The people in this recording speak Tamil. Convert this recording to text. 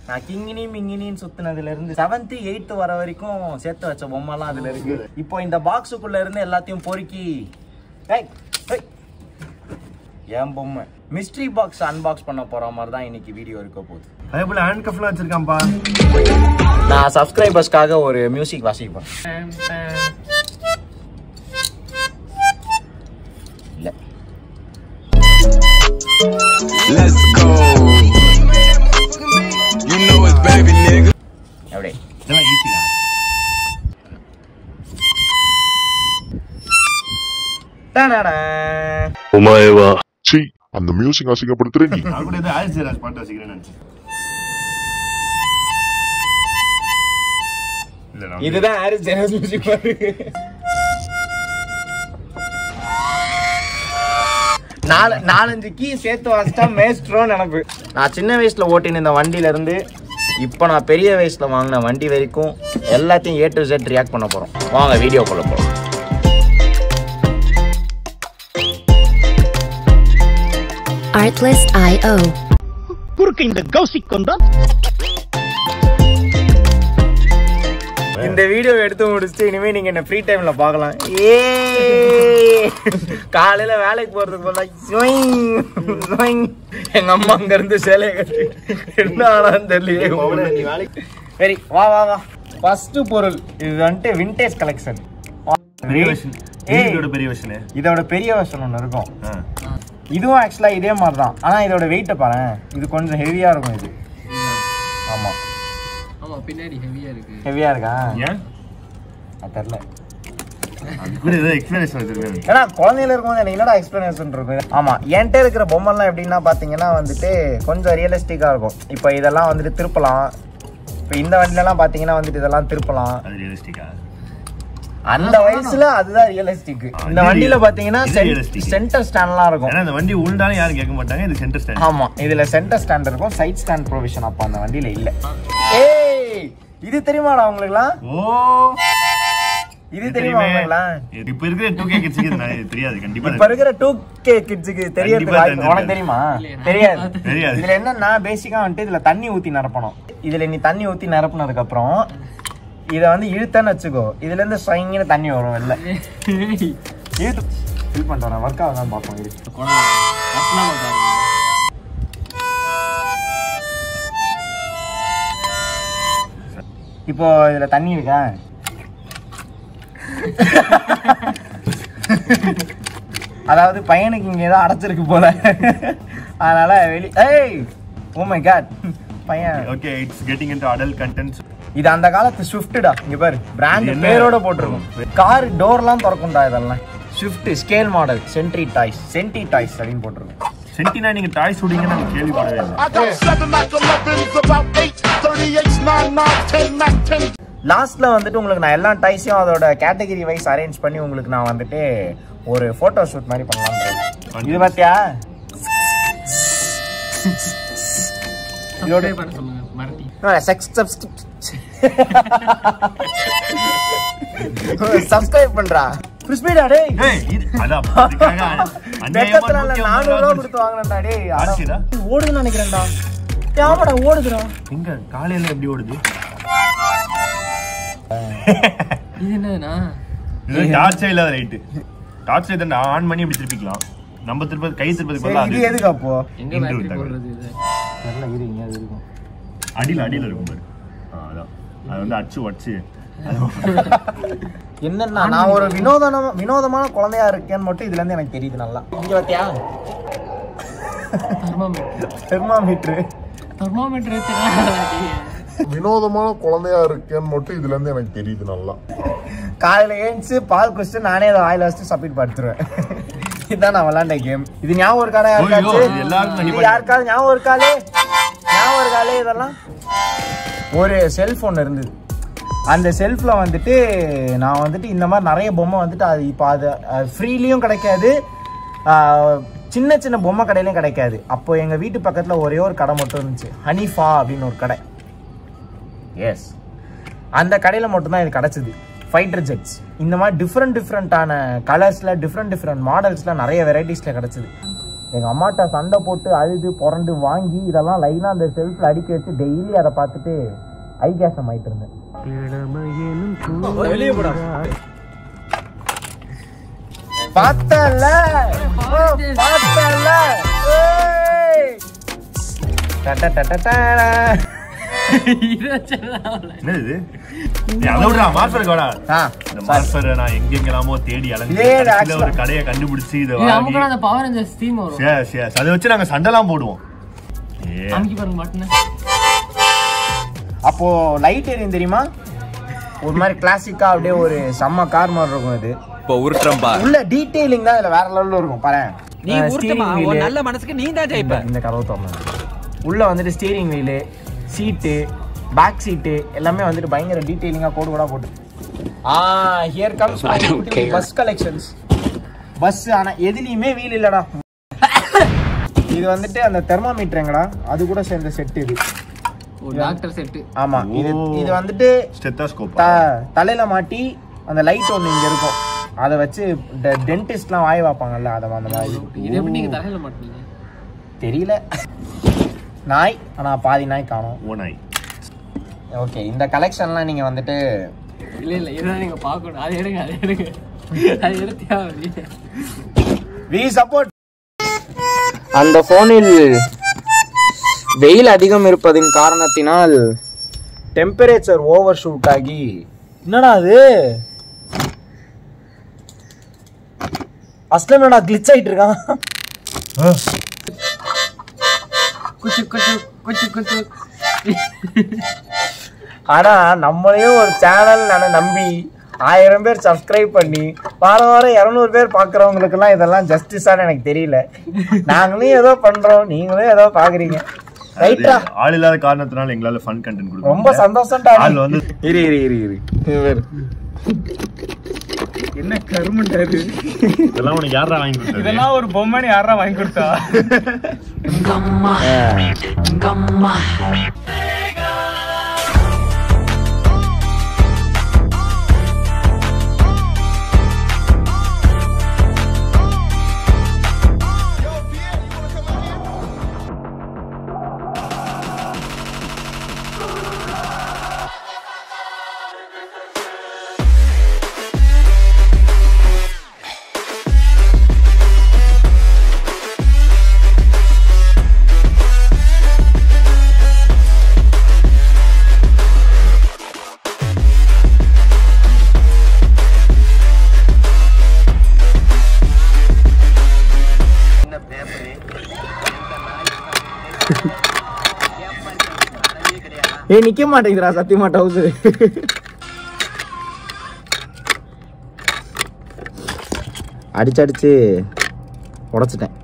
நான் கிங்கினி மிங்கினின்னு சுத்தினதுல இருந்து செவன்த் எயித்து வர வரைக்கும் சேர்த்து வச்ச பொம்மைலாம் அதுல இருக்கு இப்போ இந்த பாக்ஸுக்குள்ள இருந்து எல்லாத்தையும் பொறுக்கி ஏய், ஏய். என் பொம்மை மிஸ்ட்ரி பாக்ஸ் அன்பாக்ஸ் பண்ண போற மாதிரி தான் இன்னைக்கு வீடியோ இருக்க போகுது அதே போல ஹேண்ட் கஃப்லாம் வச்சிருக்கான்ப்பா நான் சப்ஸ்கிரைபர்ஸ்க்காக ஒரு மியூசிக் வாசிப்பேன் இல்ல Let's go. You know it's baby nigga. அப்படியே இதெல்லாம் ஈஸியா டடடா. お前は、チー、அந்த மியூசிக் அசிங்கப்படுத்துற நீ நான் கூட ஏதோ ஆலிஸ் ஜெராஜ் பாட்டு வச்சுக்கிறேன்னு நினைச்சேன் இல்ல நான் இதுதான் ஹாரிஸ் ஜெயராஜ் மியூசிக் பாரு நாலு நாலஞ்சு கீ சேர்த்து வாசிட்டா மேஸ்ட்ரோ நினப்பு நான் சின்ன வயசுல ஓட்டின இந்த வண்டியில இருந்து இப்போ நான் பெரிய வயசுல வாங்கின வண்டி வரைக்கும் எல்லாத்தையும் ஏ டு Z ரியாக்ட் பண்ண போறோம் வாங்க வீடியோக்குள்ள போறோம் Artlist.io. இந்த வீடியோ எடுத்து முடிச்சுட்டு இனிமே நீங்க என்ன ஃப்ரீ டைம்ல பார்க்கலாம் ஏ காலையில வேலைக்கு போறதுக்கு பதிலா ஸ்வைங், ஸ்வைங். எங்க அம்மா அங்க இருந்து சேலையை கட்டி என்ன ஆனான்னு தெரியல நீ வேலைக்கு சரி வா வா வா ஃபர்ஸ்ட் பொருள் இது வந்துட்டு விண்டேஜ் கலெக்ஷன் பெரிய வெர்ஷன் ஏய். இதோட பெரிய வெர்ஷனு இதோட பெரிய வருஷன் ஒன்று இருக்கும் இதுவும் ஆக்சுவலா இதே மாதிரி தான் ஆனா இதோட வெயிட்டை பாரு இது கொஞ்சம் ஹெவியா இருக்கும் இது ஆமா ஆமா பின்னாடி ஹெவியா இருக்கு ஹெவியா இருக்கா ஏன் அது தெரியல அது கூட ஏதோ எக்ஸ்பிளனேஷன் வச்சிருக்கேன் ஏன்னா குழந்தையில இருக்கும்போது எனக்கு என்னடா எக்ஸ்பிளனேஷன் இருக்கும் ஆமா என்கிட்ட இருக்கிற பொம்மைலாம் எப்படின்னா பாத்தீங்கன்னா வந்துட்டு கொஞ்சம் ரியலிஸ்டிக்கா இருக்கும் இப்போ இதெல்லாம் வந்துட்டு திருப்பலாம் இப்போ இந்த வண்டிலலாம் பாத்தீங்கன்னா வந்துட்டு இதெல்லாம் திருப்பலாம் அது ரியலிஸ்டிக்கா அந்த வயசுல அதுதான் ரியலிஸ்டிக் இந்த இது வண்டியில real- பாத்தீங்கன்னா இது realistic. சென்டர் ஸ்டாண்ட்லாம் இருக்கும் ஏன்னா இந்த வண்டி உண்டாலும் யாரும் கேட்க மாட்டாங்க இது சென்டர் ஸ்டாண்ட் ஆமா இதுல சென்டர் ஸ்டாண்ட் இருக்கும் சைட் ஸ்டாண்ட் ப்ரொவிஷன் அப்ப அந்த வண்டியில இல்ல ஏய் இது தெரியுமாடா உங்களுக்குலாம் ஓ இது தெரியுமா உங்களுக்குலாம் இப்ப இருக்கிற டூ கே கிட்ஸுக்கு தெரியாது கண்டிப்பா இப்ப இருக்கிற டூ கே கிட்ஸுக்கு தெரியறதுக்கு கண்டிப்பா வாய்ப்பு- உனக்கு தெரிஞ்சிருக்காது. தெரியுமா இல்லையா? தெரியாது தெரியாது. இதுல என்னன்னா பேசிக்கா வந்துட்டு இதுல தண்ணி ஊத்தி நிரப்பணும் இதுல நீ தண்ணி ஊத்தி நிரப்புனதுக்கு அப்புறம் இத வந்து இழுத்தன்னு வச்சுக்கோ இதுல இருந்து ஸ்வங்கின்னு தண்ணி வரும் வெளில இழுத்து ஃபில் பண்ணிட்டு வரேன் ஒர்க் ஆகுதான் பார்ப்போம் இரு இப்போ இதுல தண்ணி இருக்கா அதாவது பையனுக்கு இங்க ஏதோ அடைச்சிருக்கு போல அதனால வெளி ஏய் ஓ மை காட் பையன் okay it's getting into adult contents இது அந்த காலத்து ஸ்விஃப்ட்டா இங்க பாரு பிராண்ட் இது என்ன? பேரோட போட்டிருக்கும் கார் டோர்லாம் திறக்கும்டா இதெல்லாம் Swift scale model Centy toys Centy toys அப்படின்னு போட்டிருக்கும் சென்டினா நீங்க டாய் சுடிங்கன்னு நான் கேள்விப்படவே இல்லை I got seven Mac 11s, about eight 38s, nine, nine, ten Mac 10. லாஸ்ட்ல வந்துட்டு உங்களுக்கு நான் எல்லா டாய்ஸையும் அதோட கேட்டகரி வைஸ் அரேஞ்ச் பண்ணி உங்களுக்கு நான் வந்துட்டு ஒரு போட்டோ ஷூட் மாதிரி பண்ணலாம் இது பாத்தியா இதோட Subscribe பண்ண சொல்லுங்க மறட்டி செக்ஸ் சப்ஸ்கிரைப் பண்றா கிறிஸ்பிடா டேய் ஏய் இது அதான் அதுக்காக அநியாயமா வெக்கத்துல நூத்தி நானூறு ஐம்பது ரூபா ரூபா கொடுத்து வாங்கினேன்டா டேய் அட, ஆச்சுடா? ஓடுதுன்னு நினைக்கிறேன்டா ஆமாடா ஓடுதுடா எங்க காலையில எப்படி ஓடுது இது என்னதுண்ணா இது டார்ச்சே இல்லாத லைட்டு டார்ச் லைட் ஆன் பண்ணி இப்படி திருப்பிக்கலாம் நம்ம திருப்பதி கை திருப்பதி சரி பதிலா இது அது எதுக்கு அப்போ எங்க இன்று பேட்டரி விட்டாங்க. போடுறது இது தெரியல இரு இங்க அது இருக்கும் அடியில அடியில இருக்கும் பாரு ஆ, அதான் அது வந்து அச்சு வச்சு என்னன்னா நான் ஒரு வினோதமான வினோதமான குழந்தையா இருக்கேன்னு மட்டும் இதுல இருந்து எனக்கு தெரியுது நல்லா இங்க பாத்தியா தெர்மாமீட்டர் தெர்மாமீட்டர் தெர்மாமீட்டர் வச்சுக்கலாம் வினோதமான குழந்தையா இருக்கேன்னு மட்டும் இதுல இருந்து எனக்கு தெரியுது நல்லா காலையில ஏஞ்சி பால் குடிச்சிட்டு நானே அதை வாயில வச்சுட்டு சப்மிட் படுத்துருவேன் இதுதான் நான் விளாண்ட கேம் இது ஞாபகம் இருக்காடா ஐயோ, யாருக்காச்சும் இது எல்லாருக்கும் இது கண்டிப்பா யாருக்காவது ஞாபகம் இருக்காளே ஞாபகம் இருக்காளே இதெல்லாம் ஒரு செல்போன் இருந்தது அந்த செல்ஃபில் வந்துட்டு நான் வந்துட்டு இந்த மாதிரி நிறைய பொம்மை வந்துட்டு அது இப்போ அது ஃப்ரீலியும் கிடைக்காது ஆஹ், சின்ன சின்ன பொம்மை கடையிலையும் கிடைக்காது அப்போ எங்கள் வீட்டு பக்கத்தில் ஒரே ஒரு கடை மட்டும் இருந்துச்சு ஹனிஃபா அப்படின்னு ஒரு கடை எஸ் அந்த கடையில் மட்டும்தான் இது கிடச்சிது ஃபைட்டர் ஜெட்ஸ் இந்த மாதிரி டிஃப்ரெண்ட் டிஃப்ரெண்ட்டான கலர்ஸில் டிஃப்ரெண்ட் டிஃப்ரெண்ட் மாடல்ஸில் நிறைய வெரைட்டிஸில் கிடச்சிது எங்கள் அம்மாட்ட சண்டை போட்டு அழுது புரண்டு வாங்கி இதெல்லாம் லைனாக அந்த செல்ஃபில் அடுக்கி வச்சு டெய்லி அதை பார்த்துட்டு ஐகேசம் ஆயிட்டு இருந்தேன் வெளியே போடா பார்த்தல பார்த்தல இது வச்சதுனால. என்னது இது ஏய், அதை விட்றா மார்ஃபருக்கு வாடா ஆ இந்த மார்ஃபரை நான் எங்கெங்கெல்லாமோ தேடி அலைஞ்சு இதே இது கடைசியில ஒரு actually- கடையை கண்டுபிடிச்சு இதை இது வாங்கி அமுக்குனா அந்த பவர் அந்த ஸ்டீம் வரும் எஸ் எஸ் அதை வச்சு நாங்க சண்டைலாம் போடுவோம் ஏ அமுக்கி பாருங்க பட்டனை அப்போ லைட் எரியும் தெரியுமா ஒரு மாதிரி கிளாசிக்கா அப்படியே ஒரு செம்ம கார் மாதிரி இருக்கும் இது இப்போ உருட்டுறம்பா உள்ள டீடைலிங் தான் இதுல வேற லெவல்ல இருக்கும் பாரு நீ உருட்டுமா உன் நல்ல மனசுக்கு நீ தான் ஜெயிப்ப இந்த கதவு திறந்து உள்ள வந்துட்டு steering wheel seat back seat எல்லாமே வந்துட்டு பயங்கர டீடைலிங்கா கோடு கூட போட்டு ah here comes bus collections bus ஆனா எதுலயுமே வீல் இல்லடா இது வந்துட்டு அந்த தெர்மாமீட்டர் எங்கடா அது கூட சேர்ந்த செட் இது ஒரு டாக்டர் செட்டு ஆமா இது ஓ. இது வந்துட்டு ஸ்டெத்தாஸ்கோப் த தலையில மாட்டி அந்த லைட் ஒன்று இங்க இருக்கும் அதை வச்சு டென்டிஸ்ட்லாம் வாய் வைப்பாங்கல்ல அதை அந்த மாதிரி இது எப்படி நீங்க தலையில மாட்டீங்க தெரியல நாய் ஆனா பாதி நாய் காணோம் ஓனாய் ஓகே இந்த கலெக்ஷன்லாம் நீங்க வந்துட்டு இல்ல இல்ல இதுதான் நீங்க பார்க்கணும் அதை எடுங்க அதை எடுங்க அதை எடுத்தியா வெளியே வி சப்போர்ட் அந்த போனில் வெயில் அதிகம் இருப்பதின் காரணத்தினால் டெம்பரேச்சர் ஓவர் ஷூட் ஆகி என்னடா அது அஸ்லம் என்னடா கிளிச் ஆயிட்டு இருக்கான் குச்சு குச்சு குச்சு குச்சு ஆனா நம்மளையும் ஒரு சேனல் நான் நம்பி ஆயிரம் பேர் சப்ஸ்கிரைப் பண்ணி வாரம் வாரம் இரநூறு பேர் பாக்குறவங்களுக்கெல்லாம் இதெல்லாம் ஜஸ்டிஸான்னு எனக்கு தெரியல நாங்களும் ஏதோ பண்றோம் நீங்களும் ஏதோ பாக்குறீங்க ரைட்டா ஆள் இல்லாத காரணத்தினால எங்களால ஃபன் கண்டென்ட் கொடுக்க ரொம்ப முடியல. சந்தோஷம்டா ஆள் வந்து இரு இரு இரு இரு இவர். என்ன கருமண்டாரு இதெல்லாம் உனக்கு யாரா வாங்கி கொடுத்தது இதெல்லாம் ஒரு பொம்மை யாரா வாங்கி கொடுத்தா ஏய் நிக்க மாட்டேங்குதுடா சத்தியமா டவுசர் அடிச்சு அடிச்சு உடைச்சிட்டேன்